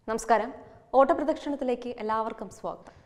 നമസ്കാരം ഓട്ടപ്രദക്ഷിണത്തിലേക്ക് എല്ലാവർക്കും സ്വാഗതം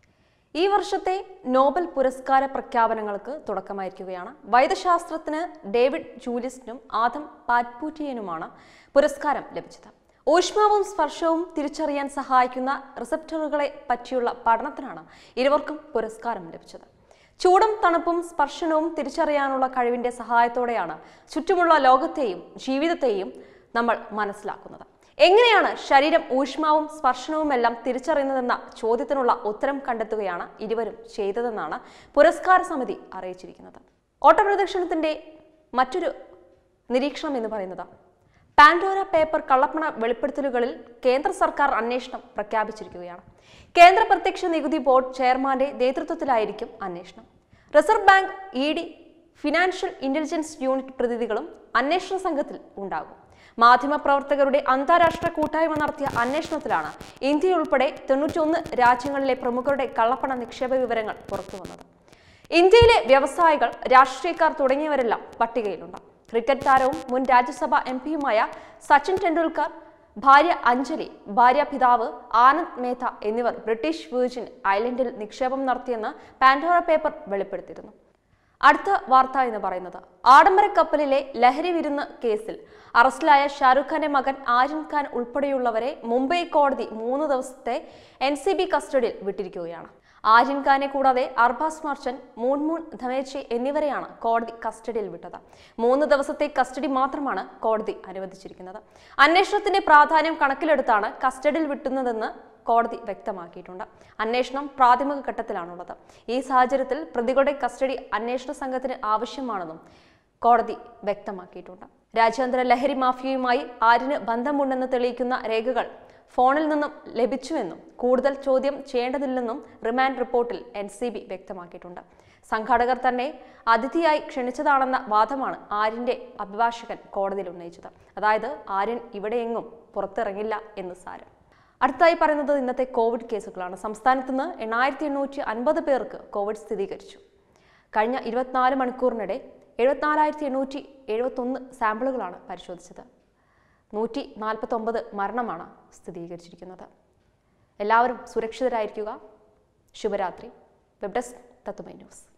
ഈ വർഷത്തെ നോബൽ പുരസ്കാര പ്രഖ്യാപനങ്ങൾക്ക് തുടക്കമായിരിക്കുകയാണ് വൈദ്യശാസ്ത്രത്തിന് ഡേവിഡ് ജൂലിസിനും ആദം പാറ്റ്പൂറ്റിയനുമാണ് പുരസ്കാരം ലഭിച്ചത് ഊഷ്മാവും സ്പർശവും തിരിച്ചറിയാൻ സഹായിക്കുന്ന റിസപ്റ്ററുകളെ പറ്റിയുള്ള പഠനത്തിനാണ് ഇരുവർക്കും പുരസ്കാരം ലഭിച്ചത് ചൂടും തണുപ്പും സ്പർശനവും തിരിച്ചറിയാനുള്ള കഴിവിന്റെ സഹായത്തോടെയാണ് ചുറ്റുമുള്ള ലോകത്തെയും ജീവിതത്തെയും നമ്മൾ മനസ്സിലാക്കുന്നത് എങ്ങനെയാണ് ശരീരം ഊഷ്മാവും സ്പർശനവുമെല്ലാം തിരിച്ചറിയുന്നതെന്ന ചോദ്യത്തിനുള്ള ഉത്തരം കണ്ടെത്തുകയാണ് ഇരുവരും ചെയ്തതെന്നാണ് പുരസ്കാര സമിതി അറിയിച്ചിരിക്കുന്നത് ഓട്ടപ്രദക്ഷിണത്തിന്റെ മറ്റൊരു നിരീക്ഷണം എന്ന് പറയുന്നത് പാൻഡോര പേപ്പർ കള്ളപ്പണ വെളിപ്പെടുത്തലുകളിൽ കേന്ദ്ര സർക്കാർ അന്വേഷണം പ്രഖ്യാപിച്ചിരിക്കുകയാണ് കേന്ദ്ര പ്രത്യക്ഷ നികുതി ബോർഡ് ചെയർമാന്റെ നേതൃത്വത്തിലായിരിക്കും അന്വേഷണം reserve bank E D financial intelligence unit പ്രതിനിധികളും അന്വേഷണ സംഘത്തിൽ ഉണ്ടാകും മാധ്യമപ്രവർത്തകരുടെ അന്താരാഷ്ട്ര കൂട്ടായ്മ നടത്തിയ അന്വേഷണത്തിലാണ് ഇന്ത്യയുൾപ്പെടെ തൊണ്ണൂറ്റിയൊന്ന് രാജ്യങ്ങളിലെ പ്രമുഖരുടെ കള്ളപ്പണ നിക്ഷേപ വിവരങ്ങൾ പുറത്തുവന്നത് ഇന്ത്യയിലെ വ്യവസായികൾ രാഷ്ട്രീയക്കാർ തുടങ്ങിയവരെല്ലാം പട്ടികയിലുണ്ട് ക്രിക്കറ്റ് താരവും മുൻ രാജ്യസഭാ എം പിയുമായ സച്ചിൻ ടെണ്ടുൽക്കർ ഭാര്യ അഞ്ജലി ഭാര്യ പിതാവ് ആനന്ദ് മേത്ത എന്നിവർ ബ്രിട്ടീഷ് വിർജിൻ ഐലൻഡിൽ നിക്ഷേപം നടത്തിയെന്ന് പാൻഡോറ പേപ്പർ വെളിപ്പെടുത്തിയിരുന്നു അടുത്ത വാർത്ത എന്ന് പറയുന്നത് ആഡംബര കപ്പലിലെ ലഹരി വിരുന്ന് കേസിൽ അറസ്റ്റിലായ ഷാരൂഖ് ഖാന്റെ മകൻ ആര്യൻ ഖാൻ ഉൾപ്പെടെയുള്ളവരെ മുംബൈ കോടതി മൂന്ന് ദിവസത്തെ എൻ സി ബി കസ്റ്റഡിയിൽ വിട്ടിരിക്കുകയാണ് ആര്യൻ ഖാനെ കൂടാതെ അർബാസ് മർച്ചൻ മൂൺമൂൺ ധമേച്ചി എന്നിവരെയാണ് കോടതി കസ്റ്റഡിയിൽ വിട്ടത് മൂന്ന് ദിവസത്തെ കസ്റ്റഡി മാത്രമാണ് കോടതി അനുവദിച്ചിരിക്കുന്നത് അന്വേഷണത്തിന്റെ പ്രാധാന്യം കണക്കിലെടുത്താണ് കസ്റ്റഡിയിൽ വിട്ടുന്നതെന്ന് കോടതി വ്യക്തമാക്കിയിട്ടുണ്ട് അന്വേഷണം പ്രാഥമിക ഘട്ടത്തിലാണുള്ളത് ഈ സാഹചര്യത്തിൽ പ്രതികളുടെ കസ്റ്റഡി അന്വേഷണ സംഘത്തിന് ആവശ്യമാണെന്നും കോടതി വ്യക്തമാക്കിയിട്ടുണ്ട് രാജ്യാന്തര ലഹരി മാഫിയയുമായി ആരിന് ബന്ധമുണ്ടെന്ന് തെളിയിക്കുന്ന രേഖകൾ ഫോണിൽ നിന്നും ലഭിച്ചുവെന്നും കൂടുതൽ ചോദ്യം ചെയ്യേണ്ടതില്ലെന്നും റിമാൻഡ് റിപ്പോർട്ടിൽ എൻ സി ബി വ്യക്തമാക്കിയിട്ടുണ്ട് സംഘാടകർ തന്നെ അതിഥിയായി ക്ഷണിച്ചതാണെന്ന വാദമാണ് ആര്യന്റെ അഭിഭാഷകൻ കോടതിയിൽ ഉന്നയിച്ചത് അതായത് ആര്യൻ ഇവിടെയെങ്ങും പുറത്തിറങ്ങില്ല എന്ന് സാരം അടുത്തായി പറയുന്നത് ഇന്നത്തെ കോവിഡ് കേസുകളാണ് സംസ്ഥാനത്ത് നിന്ന് എണ്ണായിരത്തി എണ്ണൂറ്റി അൻപത് പേർക്ക് കോവിഡ് സ്ഥിരീകരിച്ചു കഴിഞ്ഞ ഇരുപത്തിനാല് മണിക്കൂറിനിടെ എഴുപത്തിനാലായിരത്തി എണ്ണൂറ്റി എഴുപത്തൊന്ന് സാമ്പിളുകളാണ് പരിശോധിച്ചത് നൂറ്റി നാൽപ്പത്തൊമ്പത് മരണമാണ് സ്ഥിരീകരിച്ചിരിക്കുന്നത് എല്ലാവരും സുരക്ഷിതരായിരിക്കുക ശുഭരാത്രി വെബ് ഡെസ്ക് തത്തുമൈ ന്യൂസ്